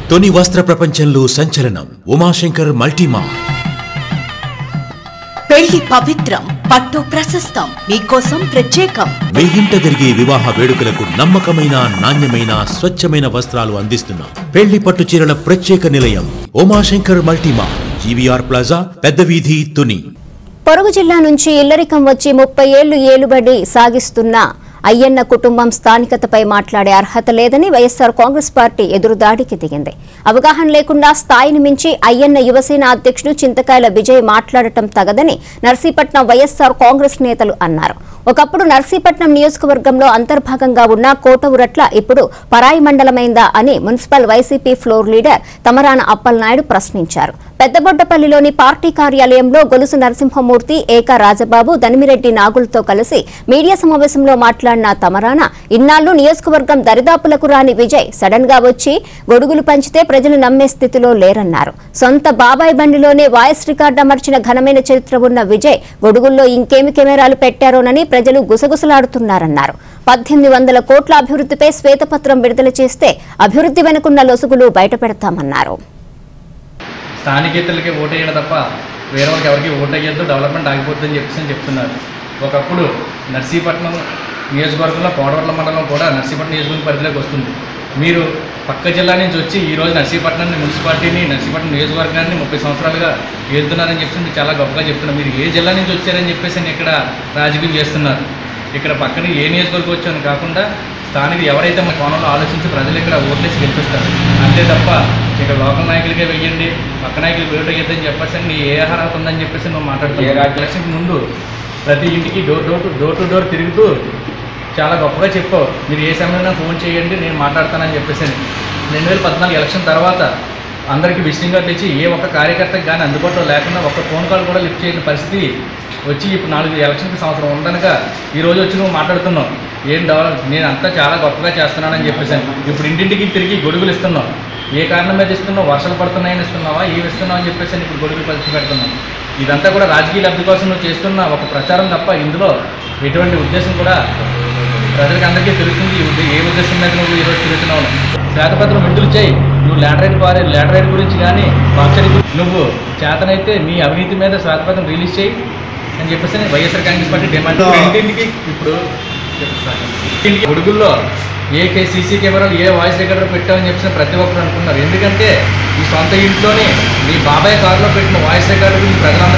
తొని వస్త్ర ప్రపంచంలో సంచలనం ఉమాశంకర్ మల్టీమా పెళ్లి పవిత్రం పట్టు ప్రశస్తం మీకోసం ప్రత్యేకం మీ ఇంట జరిగే వివాహ వేడుకలకు నమ్మకమైన నాణ్యమైన స్వచ్ఛమైన వస్త్రాలు అందిస్తున్నాం పెళ్లి పట్టు చీరల ప్రత్యేక నిలయం ఉమాశంకర్ మల్టీమా జీవీఆర్ ప్లాజా పెద్ద వీధి తుని పొరుగు జిల్లా నుంచి ఇల్లరికం వచ్చి ముప్పై ఏళ్లు ఏలుబడి సాగిస్తున్న అయ్యన్న కుటుంబం స్థానికతపై మాట్లాడే అర్హత లేదని వైఎస్సార్ కాంగ్రెస్ పార్టీ ఎదురుదాడికి దిగింది అవగాహన లేకుండా స్థాయిని మించి అయ్యన్న యువసేన అధ్యక్షుడు చింతకాయల విజయ్ మాట్లాడటం తగదని నర్సీపట్నం వైఎస్సార్ కాంగ్రెస్ నేతలు అన్నారు ఒకప్పుడు నర్సీపట్నం నియోజకవర్గంలో అంతర్భాగంగా ఉన్న కోటవురట్ల ఇప్పుడు పరాయి మండలమైందా అని municipal YCP floor leader Tamarana Appalanaidu ప్రశ్నించారు పెద్దబొడ్డపల్లిలోని పార్టీ కార్యాలయంలో గొలుసు నరసింహమూర్తి ఏక రాజబాబు దనిమిరెడ్డి నాగులతో కలిసి మీడియా సమావేశంలో మాట్లాడిన తమరాన ఇన్నాళ్లు నియోజకవర్గం దరిదాపులకు రాని విజయ్ సడన్ గా వచ్చి గొడుగులు పంచితే ప్రజలు నమ్మే స్థితిలో లేరన్నారు సొంత బాబాయ్ బండిలోనే వాయిస్ రికార్డు అమర్చిన ఘనమైన చరిత్ర ఉన్న విజయ్ గొడుగుల్లో ఇంకేమి కెమెరాలు పెట్టారోనని ప్రజలు గుసగుసలాడుతున్నారన్నారు పద్దెనిమిది వందల కోట్ల అభివృద్ధిపై శ్వేతపత్రం విడుదల చేస్తే అభివృద్ధి వెనుకున్న లొసుగులు బయటపెడతామన్నారు స్థానికేతలకి ఓటేయడం తప్ప వేరే వాళ్ళకి ఎవరికి ఓటేయద్దు డెవలప్మెంట్ ఆగిపోతుందని చెప్పేసి అని చెప్తున్నారు ఒకప్పుడు నర్సీపట్నం నియోజకవర్గంలో కోడవర్ల మండలం కూడా నర్సీపట్నం నియోజకవర్గం పరిధిలోకి వస్తుంది మీరు పక్క జిల్లా నుంచి వచ్చి ఈ రోజు నర్సీపట్నాన్ని మున్సిపాలిటీని నర్సీపట్నం నియోజకవర్గాన్ని ముప్పై సంవత్సరాలుగా ఏలుతున్నారని చెప్పేసి మీరు చాలా గొప్పగా చెప్తున్నారు మీరు ఏ జిల్లా నుంచి వచ్చారని చెప్పేసి అని ఇక్కడ రాజకీయం చేస్తున్నారు ఇక్కడ పక్కన ఏ నియోజకవర్గం వచ్చారని కాకుండా స్థానిక ఎవరైతే మన కోణంలో ఆలోచించి ప్రజలు ఇక్కడ ఓట్లేసి గెలిపిస్తారు అంతే తప్ప ఇక్కడ లోకల్ నాయకులకే వెయ్యండి పక్క నాయకులు వేట వేయద్దని చెప్పేసి నీ ఏ అర్హత ఉందని చెప్పేసి నువ్వు మాట్లాడుతున్నావు ఎలక్షన్కి ముందు ప్రతి ఇంటికి door door to door to door తిరుగుతూ చాలా గొప్పగా చెప్పావు మీరు ఏ సమయంలో ఫోన్ చేయండి నేను మాట్లాడతానని చెప్పేసి అని. రెండు వేల పద్నాలుగు ఎలక్షన్ తర్వాత అందరికీ విజిటింగ్ కార్డు ఇచ్చి ఏ ఒక్క కార్యకర్తకి కానీ అందుబాటులో లేకుండా ఒక్క ఫోన్ కాల్ కూడా లిఫ్ట్ చేయని పరిస్థితి వచ్చి ఇప్పుడు నాలుగు ఎలక్షన్కి సంవత్సరం ఉండనక ఈ రోజు వచ్చి నువ్వు మాట్లాడుతున్నావు ఏం డెవలప్ నేను అంతా చాలా గొప్పగా చేస్తున్నానని చెప్పేసి ఇప్పుడు ఇంటింటికి తిరిగి గొడుగులు ఇస్తున్నావు ఏ కారణం మీద ఇస్తున్నావు వర్షాలు పడుతున్నాయని ఇస్తున్నావా ఏమి ఇస్తున్నావు అని చెప్పేసి ఇప్పుడు గొడుగులు పంచి పెడుతున్నావు ఇదంతా కూడా రాజకీయ లబ్ధి కోసం నువ్వు చేస్తున్న ఒక ప్రచారం తప్ప ఇందులో ఎటువంటి ఉద్దేశం కూడా ప్రజలకు అందరికీ తెలుస్తుంది ఈ ఉద్దే- ఏ ఉద్దేశం మీద నువ్వు ఈరోజు తిరుగుతున్నావు శ్వేతపత్రం విడుదల చేయి నువ్వు లాటరైట్ పారే లాటరైట్ గురించి కానీ బాక్సరీ గురించి నువ్వు చేతనైతే నీ అవినీతి మీద శ్వేతపత్రం రిలీజ్ చేయి అని చెప్పేసి నేను వైఎస్ఆర్ కాంగ్రెస్ పార్టీ డిమాండ్ ఇంటింటికి ఇప్పుడు ఇంటింటికి గొడుగుల్లో ఏ కే- సీసీ కెమెరాలు ఏ వాయిస్ రికార్డర్ పెట్టామని చెప్పేసి ప్రతి ఒక్కరు అనుకున్నారు ఎందుకంటే ఈ సొంత ఇంట్లోనే మీ బాబాయ్ కారులో పెట్టిన వాయిస్ రికార్డు గురించి ప్రజలందరూ